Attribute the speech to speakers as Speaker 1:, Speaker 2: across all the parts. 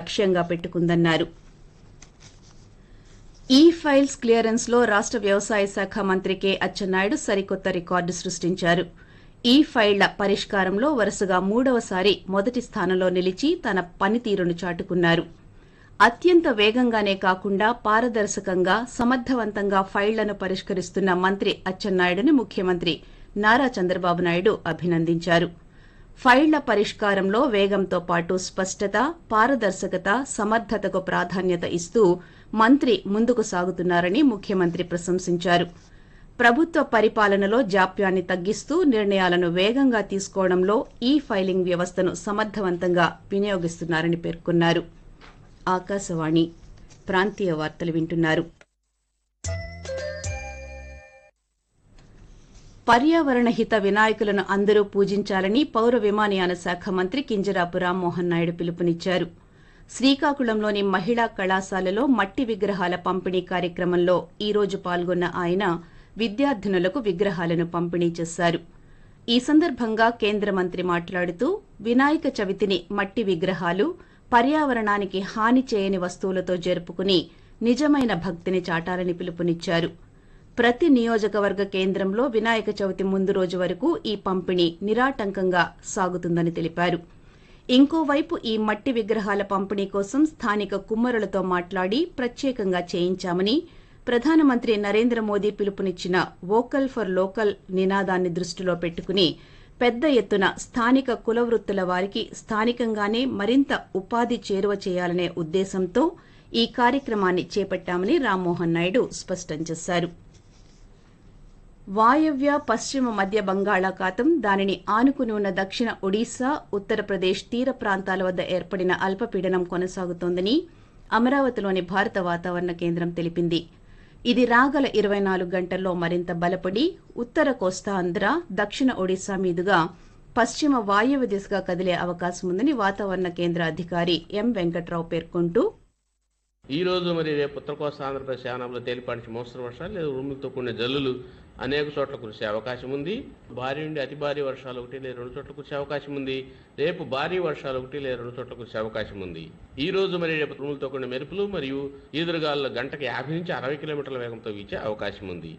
Speaker 1: లక్ష్యంగా పెట్టుకుందన్నారు ఈ files clearance లో రాష్ట వ్యవసాయ శాఖ మంత్రి కె అచ్చెన్నాయుడు సరికొత్త రికార్డు సృష్టించారు ఈ ఫైళ్ల పరిష్కారంలో వరుసగా మూడవసారి మొదటి స్థానంలో నిలిచి తన పనితీరును చాటుకున్నారు అత్యంత వేగంగానే కాకుండా పారదర్శకంగా సమర్థవంతంగా ఫైళ్లను పరిష్కరిస్తున్న మంత్రి అచ్చెన్నాయుడుని ముఖ్యమంత్రి నారా చంద్రబాబు నాయుడు అభినందించారు ఫైళ్ల పరిష్కారంలో వేగంతో పాటు స్పష్టత పారదర్శకత సమర్థతకు ప్రాధాన్యత ఇస్తూ మంత్రి ముందుకు సాగుతున్నారని ముఖ్యమంత్రి ప్రశంసించారు ప్రభుత్వ పరిపాలనలో జాప్యాన్ని తగ్గిస్తూ నిర్ణయాలను వేగంగా తీసుకోవడంలో ఈ ఫైలింగ్ వ్యవస్థను సమర్థవంతంగా వినియోగిస్తున్నారని పేర్కొన్నారు ఆకాశవాణి ప్రాంతీయ వార్తలు వింటున్నారు పర్యావరణ హిత వినాయకులను అందరూ పూజించాలని పౌర విమానయాన శాఖ మంత్రి కింజరాపు రామ్మోహన్ నాయుడు పిలుపునిచ్చారు శ్రీకాకుళంలోని మహిళా కళాశాలలో మట్టి విగ్రహాల పంపిణీ కార్యక్రమంలో ఈ రోజు పాల్గొన్న ఆయన విద్యార్థినులకు విగ్రహాలను పంపిణీ చేశారు ఈ సందర్భంగా కేంద్ర మంత్రి మాట్లాడుతూ వినాయక చవితిని మట్టి విగ్రహాలు పర్యావరణానికి హాని చేయని వస్తువులతో జరుపుకుని నిజమైన భక్తిని చాటాలని పిలుపునిచ్చారు ప్రతి నియోజకవర్గ కేంద్రంలో వినాయక చవితి ముందు రోజు వరకు ఈ పంపిణీ నిరాటంకంగా సాగుతుందని తెలిపారు ఇంకోవైపు ఈ మట్టి విగ్రహాల పంపిణీ కోసం స్థానిక కుమ్మరులతో మాట్లాడి ప్రత్యేకంగా చేయించామని ప్రధానమంత్రి నరేంద్ర మోదీ పిలుపునిచ్చిన వోకల్ ఫర్ లోకల్ నినాదాన్ని దృష్టిలో పెట్టుకుని పెద్ద ఎత్తున స్థానిక కులవృత్తుల వారికి స్థానికంగానే మరింత ఉపాధి చేరువ చేయాలనే ఉద్దేశంతో ఈ కార్యక్రమాన్ని చేపట్టామని రామ్మోహన్ నాయుడు స్పష్టం చేశారు వాయవ్య పశ్చిమ మధ్య బంగాళాఖాతం దానిని ఆనుకుని ఉన్న దక్షిణ ఒడిశా ఉత్తరప్రదేశ్ తీర ప్రాంతాల వద్ద ఏర్పడిన అల్పపీడనం కొనసాగుతోందని అమరావతిలోని భారత వాతావరణ కేంద్రం తెలిపింది ఇది రాగల ఇరవై నాలుగు గంటల్లో మరింత బలపడి ఉత్తర కోస్తాంధ్ర దక్షిణ ఒడిశా మీదుగా పశ్చిమ వాయువ్య దిశగా కదిలే అవకాశం ఉందని వాతావరణ కేంద్ర అధికారి ఎం వెంకట్రావు పేర్కొంటూ
Speaker 2: ఈ రోజు మరి రేపు ఉత్తర కోస్తా ఆంధ్రప్రదేశ్ యానంలో తేలిపాటి నుంచి మోస్తరు వర్షాలు లేదా ఉరుములతో కూడిన జల్లులు అనేక చోట్ల కురిసే అవకాశం ఉంది భారీ నుండి అతి భారీ వర్షాలు ఒకటి లేదా రెండు చోట్ల కురిసే అవకాశం ఉంది రేపు భారీ వర్షాలు ఒకటి లేదా రెండు చోట్ల కురిసే అవకాశం ఉంది ఈ రోజు మరి రేపు ఉరుములతో కూడిన మెరుపులు మరియు ఈదురుగాలు గంటకి యాభై నుంచి అరవై కిలోమీటర్ల వేగంతో వీచే అవకాశం ఉంది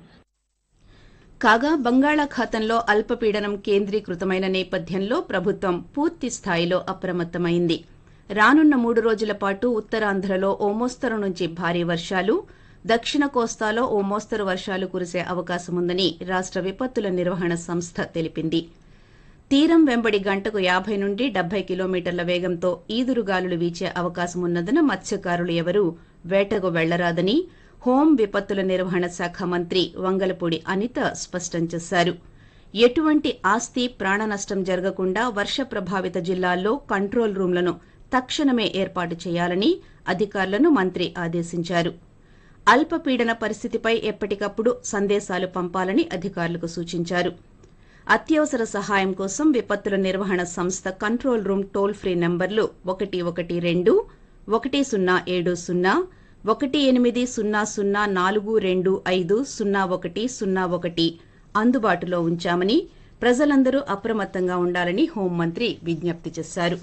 Speaker 1: కాగా బంగాళాఖాతంలో అల్పపీడనం కేంద్రీకృతమైన నేపథ్యంలో ప్రభుత్వం పూర్తి స్థాయిలో అప్రమత్తమైంది రానున్న మూడు రోజుల పాటు ఉత్తరాంధ్రలో ఓ మోస్తరు నుంచి భారీ వర్షాలు దక్షిణ కోస్తాలో ఓ మోస్తరు వర్షాలు కురిసే అవకాశముందని రాష్ట విపత్తుల నిర్వహణ సంస్థ తెలిపింది తీరం వెంబడి గంటకు యాభై నుండి డెబ్బై కిలోమీటర్ల వేగంతో ఈదురుగాలులు వీచే అవకాశమున్నదన మత్స్యకారులు ఎవరూ వేటకు వెళ్లరాదని హోం విపత్తుల నిర్వహణ శాఖ మంత్రి వంగలపూడి అనిత స్పష్టం చేశారు ఎటువంటి ఆస్తి ప్రాణ నష్టం జరగకుండా వర్ష ప్రభావిత జిల్లాల్లో కంట్రోల్ రూంలను తక్షణమే ఏర్పాటు చేయాలని అధికారులను మంత్రి ఆదేశించారు అల్పపీడన పరిస్థితిపై ఎప్పటికప్పుడు సందేశాలు పంపాలని అధికారులకు సూచించారు అత్యవసర సహాయం కోసం విపత్తుల నిర్వహణ సంస్థ కంట్రోల్ రూమ్ టోల్ ఫ్రీ నంబర్లు ఒకటి ఒకటి రెండు ఒకటి సున్నా ఏడు సున్నా ఒకటి ఎనిమిది సున్నా సున్నా నాలుగు రెండు ఐదు సున్నా ఒకటి సున్నా ఒకటి అందుబాటులో ఉంచామని ప్రజలందరూ అప్రమత్తంగా ఉండాలని హోంమంత్రి విజ్ఞప్తి చేశారు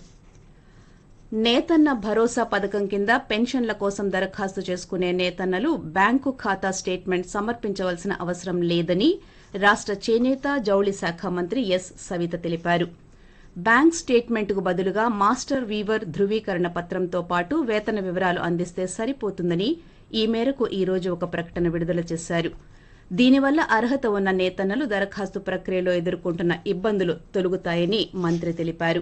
Speaker 1: నేతన్న భరోసా పథకం కింద పెన్షన్ల కోసం దరఖాస్తు చేసుకునే నేతన్నలు బ్యాంకు ఖాతా స్టేట్మెంట్ సమర్పించవలసిన అవసరం లేదని రాష్ట చేనేత జౌళి శాఖ మంత్రి ఎస్ సవిత తెలిపారు బ్యాంక్ స్టేట్మెంట్కు బదులుగా మాస్టర్ వీవర్ ధృవీకరణ పత్రంతో పాటు వేతన వివరాలు అందిస్తే సరిపోతుందని ఈ మేరకు ఈ రోజు ఒక ప్రకటన విడుదల చేశారు దీనివల్ల అర్హత ఉన్న నేతన్నలు దరఖాస్తు ప్రక్రియలో ఎదుర్కొంటున్న ఇబ్బందులు తొలగుతాయని మంత్రి తెలిపారు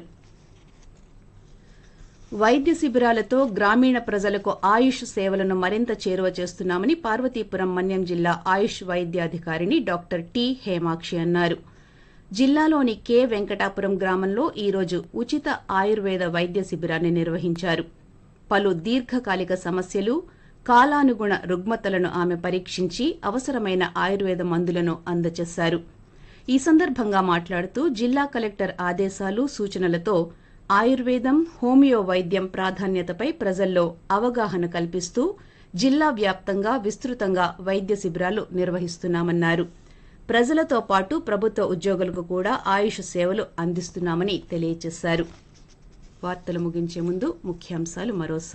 Speaker 1: వైద్య శిబిరాలతో గ్రామీణ ప్రజలకు ఆయుష్ సేవలను మరింత చేరువ చేస్తున్నామని పార్వతీపురం మన్యం జిల్లా ఆయుష్ వైద్యాధికారిని డాక్టర్ టి హేమాక్షి అన్నారు జిల్లాలోని కె వెంకటాపురం గ్రామంలో ఈ రోజు ఉచిత ఆయుర్వేద వైద్య శిబిరాన్ని నిర్వహించారు పలు దీర్ఘకాలిక సమస్యలు కాలానుగుణ రుగ్మతలను ఆమె పరీక్షించి అవసరమైన ఆయుర్వేద మందులను అందజేశారు ఈ సందర్భంగా మాట్లాడుతూ జిల్లా కలెక్టర్ ఆదేశాలు సూచనలతో ఆయుర్వేదం హోమియో వైద్యం ప్రాధాన్యతపై ప్రజల్లో అవగాహన కల్పిస్తూ జిల్లా వ్యాప్తంగా విస్తృతంగా వైద్య శిబిరాలు నిర్వహిస్తున్నామన్నారు ప్రజలతో పాటు ప్రభుత్వ ఉద్యోగులకు కూడా ఆయుష్ సేవలు అందిస్తున్నామని తెలియజేశారు వార్తలు ముగించే ముందు ముఖ్యాంశాలు మరోసారి